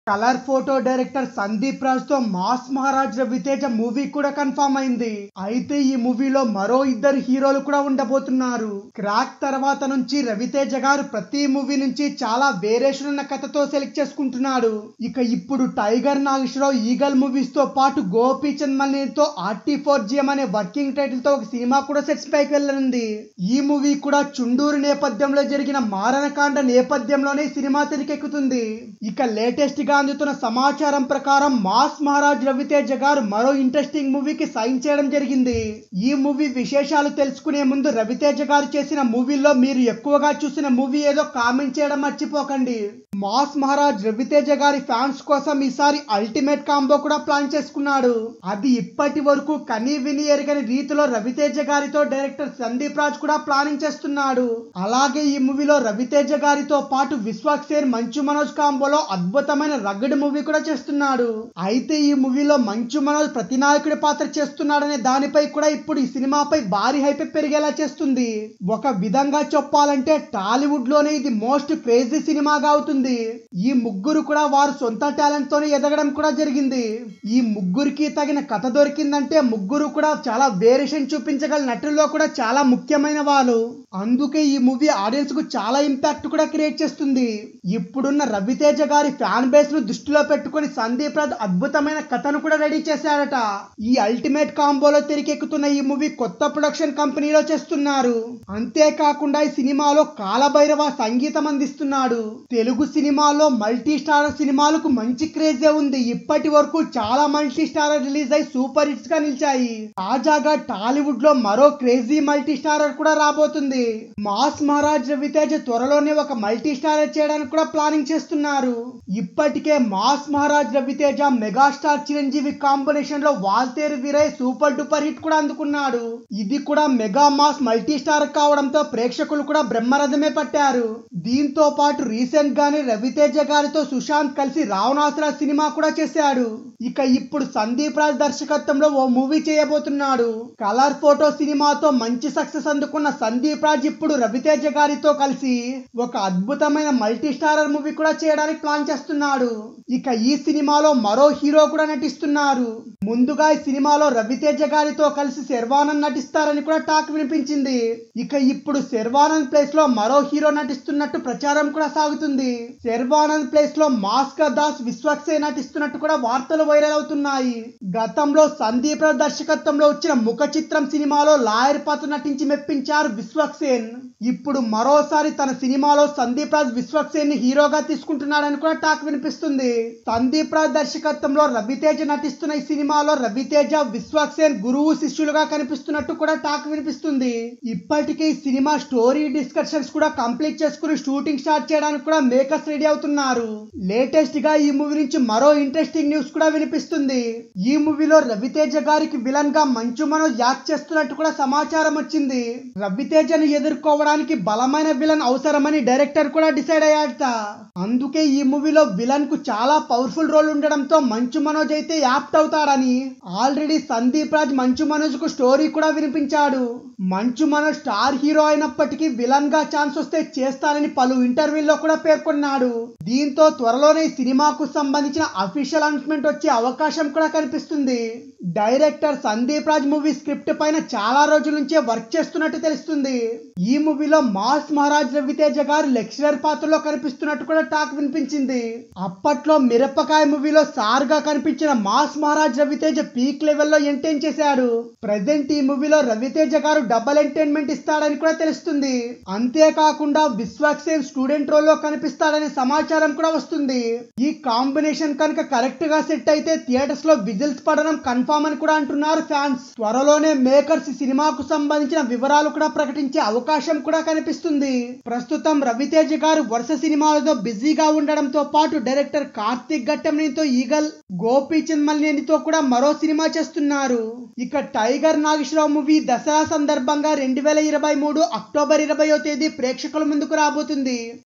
colour photo director Sandeep Raj తో mass Maharaj Raviteja movie కూడా confirm అయింది అయితే ఈ మూవీలో మరో ఇద్దరు హీరోలు కూడా ఉండబోతున్నారు క్రాక్ తర్వాత నుంచి రవితేజ గారు ప్రతి మూవీ నుంచి చాలా వేరియేషన్ ఉన్న కథతో సెలెక్ట్ చేసుకుంటున్నాడు ఇక ఇప్పుడు టైగర్ నాగేశ్వరరావు ఈగల్ మూవీస్ తో పాటు గోపీచంద్ మల్లితో ఆర్టీ ఫోర్ జిఎం అనే వర్కింగ్ టైటిల్ తో ఒక సినిమా కూడా సెట్స్ పైకి వెళ్ళనుంది ఈ మూవీ కూడా చుండూరు నేపథ్యంలో జరిగిన మారణకాండ నేపథ్యంలోనే ఈ సినిమా తెరకెక్కుతుంది ఇక లేటెస్ట్ గా అందుతున్న సమాచారం ప్రకారం మాస్ మహారాజ్ రవితేజ గారు మరో ఇంట్రెస్టింగ్ మూవీకి సైన్ చేయడం జరిగింది ఈ మూవీ విశేషాలు తెలుసుకునే ముందు రవితేజ గారు చేసిన మూవీల్లో మీరు ఎక్కువగా చూసిన మూవీ ఏదో కామెంట్ చేయడం మర్చిపోకండి మాస్ మహారాజ్ రవితేజ గారి ఫ్యాన్స్ కోసం ఈసారి అల్టిమేట్ కాంబో కూడా ప్లాన్ చేసుకున్నాడు అది ఇప్పటి వరకు కనీ విని ఎరగని రీతిలో రవితేజ గారితో డైరెక్టర్ సందీప్ రాజ్ కూడా ప్లానింగ్ చేస్తున్నాడు అలాగే ఈ మూవీలో రవితేజ గారితో పాటు విశ్వాక్ సేన్ మంచు మనోజ్ కాంబోలో అద్భుతమైన రగ్గడ్ మూవీ కూడా చేస్తున్నాడు అయితే ఈ మూవీలో మంచు మనోజ్ ప్రతినాయకుడి పాత్ర చేస్తున్నాడనే దానిపై కూడా ఇప్పుడు ఈ సినిమాపై భారీ హైప్ పెరిగేలా చేస్తుంది ఒక విధంగా చెప్పాలంటే టాలీవుడ్ లోనే ఇది మోస్ట్ క్రేజీ సినిమాగా అవుతుంది ఈ ముగ్గురు కూడా వారు సొంత టాలెంట్ తోనే ఎదగడం కూడా జరిగింది ఈ ముగ్గురికి తగిన కథ దొరికిందంటే ముగ్గురు కూడా చాలా వేరియేషన్ చూపించగల నటుల్లో కూడా చాలా ముఖ్యమైన వాళ్ళు అందుకే ఈ మూవీ ఆడియన్స్ కు చాలా ఇంపాక్ట్ కూడా క్రియేట్ చేస్తుంది ఇప్పుడున్న రవితేజ గారి ఫ్యాన్ బేస్ ను దృష్టిలో పెట్టుకుని సందీప్ రాజ్ అద్భుతమైన కథను కూడా రెడీ చేశాడట ఈ అల్టిమేట్ కాంబోలో తెరకెక్కుతున్న ఈ మూవీ కొత్త ప్రొడక్షన్ కంపెనీలో చేస్తున్నారు అంతేకాకుండా ఈ సినిమాలో కాలభైరవ సంగీతం అందిస్తున్నాడు తెలుగు సినిమాలో మల్టీ స్టారర్ సినిమాలకు మంచి క్రేజే ఉంది ఇప్పటి వరకు చాలా మల్టీ స్టారర్ రిలీజ్ అయి సూపర్ హిట్స్ గా నిలిచాయి తాజాగా టాలీవుడ్ లో మరో క్రేజీ మల్టీ స్టారర్ కూడా రాబోతుంది మాస్ మహారాజ్ రవితేజ త్వరలోనే ఒక మల్టీ స్టారర్ చేయడానికి కూడా ప్లానింగ్ చేస్తున్నారు ఇప్పటికే mass Maharaj Raviteja megastar Chiranjeevi combination లో Waltair Veerayya super duper hit కూడా అందుకున్నాడు ఇది కూడా మెగా మాస్ మల్టీ స్టార్ కావడంతో ప్రేక్షకులు కూడా బ్రహ్మరథమే పట్టారు దీంతో పాటు రీసెంట్ గానే రవితేజ గారితో సుశాంత్ కలిసి రావణాసుర సినిమా కూడా చేశాడు ఇక ఇప్పుడు సందీప్ రాజ్ దర్శకత్వంలో ఓ మూవీ చేయబోతున్నాడు కలర్ ఫోటో సినిమాతో మంచి సక్సెస్ అందుకున్న సందీప్ రాజ్ ఇప్పుడు రవితేజ గారితో కలిసి ఒక అద్భుతమైన మల్టీ స్టారర్ మూవీ కూడా చేయడానికి ప్లాన్ చేస్తున్నాడు ఇక ఈ సినిమాలో మరో హీరో కూడా నటిస్తున్నారు ముందుగా ఈ సినిమాలో రవితేజ గారితో కలిసి శర్వానంద్ నటిస్తారని కూడా టాక్ వినిపించింది ఇక ఇప్పుడు శర్వానంద్ ప్లేస్ లో మరో హీరో నటిస్తున్నట్టు ప్రచారం కూడా సాగుతుంది శర్వానంద్ ప్లేస్ లో మాస్కర్ దాస్ విశ్వక్సే నటిస్తున్నట్టు కూడా వార్తలు వైరల్ అవుతున్నాయి గతంలో సందీప్ రాజ్ దర్శకత్వంలో వచ్చిన ముఖ చిత్రం సినిమాలో లాయర్ పాత్ర నటించి మెప్పించారు విశ్వక్సేన్ ఇప్పుడు మరోసారి తన సినిమాలో సందీప్ రాజ్ విశ్వక్సేన్ ని హీరోగా తీసుకుంటున్నాడని కూడా టాక్ వినిపిస్తుంది సందీప్ రాజ్ దర్శకత్వంలో రవితేజ నటిస్తున్న ఈ సినిమాలో రవితేజ విశ్వక్సేన్ గురువు శిష్యులుగా కనిపిస్తున్నట్టు కూడా టాక్ వినిపిస్తుంది ఇప్పటికే ఈ సినిమా స్టోరీ డిస్కషన్స్ కూడా కంప్లీట్ చేసుకుని షూటింగ్ స్టార్ట్ చేయడానికి కూడా మేకర్స్ రెడీ అవుతున్నారు లేటెస్ట్ గా ఈ మూవీ నుంచి మరో ఇంట్రెస్టింగ్ న్యూస్ కూడా వినిపిస్తుంది ఈ మూవీలో రవితేజ గారికి విలన్ గా మంచు మనోజ్ యాక్ట్ చేస్తున్నట్టు కూడా సమాచారం వచ్చింది రవితేజను ఎదుర్కోవడానికి బలమైన విలన్ అవసరమని డైరెక్టర్ కూడా డిసైడ్ అయ్యాడట అందుకే ఈ మూవీలో విలన్ కు చాలా పవర్ఫుల్ రోల్ ఉండడంతో మంచు మనోజ్ అయితే యాప్ట్ అవుతాడని ఆల్రెడీ సందీప్ రాజ్ మంచు మనోజ్ కు స్టోరీ కూడా వినిపించాడు మంచు మనోజ్ స్టార్ హీరో అయినప్పటికీ విలన్ గా ఛాన్స్ వస్తే చేస్తానని పలు ఇంటర్వ్యూల్లో కూడా పేర్కొన్నాడు దీంతో త్వరలోనే ఈ సినిమాకు సంబంధించిన అఫీషియల్ అనౌన్స్మెంట్ వచ్చే అవకాశం కూడా కనిపిస్తుంది director Sandeep Raj movie script పైన చాలా రోజుల నుంచే వర్క్ చేస్తున్నట్టు తెలుస్తుంది ఈ మూవీలో మాస్ మహారాజ్ రవితేజ గారు లెక్చరర్ పాత్రలో కనిపిస్తున్నట్టు కూడా టాక్ వినిపించింది అప్పట్లో మిరపకాయ మూవీలో సార్ గా కనిపించిన మాస్ మహారాజ్ రవితేజ పీక్ లెవెల్లో ఎంటైన్ చేశాడు ప్రజెంట్ ఈ మూవీలో రవితేజ గారు డబల్ ఎంటైన్మెంట్ ఇస్తాడని కూడా తెలుస్తుంది అంతేకాకుండా విశ్వక్సేన్ స్టూడెంట్ రోల్ లో కనిపిస్తాడనే సమాచారం కూడా వస్తుంది ఈ కాంబినేషన్ కనుక కరెక్ట్ గా సెట్ అయితే థియేటర్స్ లో విజిల్స్ పడడం కన్ఫామ్ అని కూడా అంటున్నారు ఫ్యాన్స్ త్వరలోనే మేకర్స్ ఈ సినిమాకు సంబంధించిన వివరాలు కూడా ప్రకటించే అవకాశం కూడా కనిపిస్తుంది ప్రస్తుతం రవితేజ గారు వరుస సినిమాలతో బిజీగా ఉండడంతో పాటు డైరెక్టర్ కార్తీక్ ఘట్టంనితో ఈగల్ గోపీచంద్ మల్లేనితో కూడా మరో సినిమా చేస్తున్నారు ఇక టైగర్ నాగేశ్వరరావు మూవీ దసరా సందర్భంగా రెండు వేల ఇరవై మూడు అక్టోబర్ ఇరవయో తేదీ ప్రేక్షకుల ముందుకు రాబోతుంది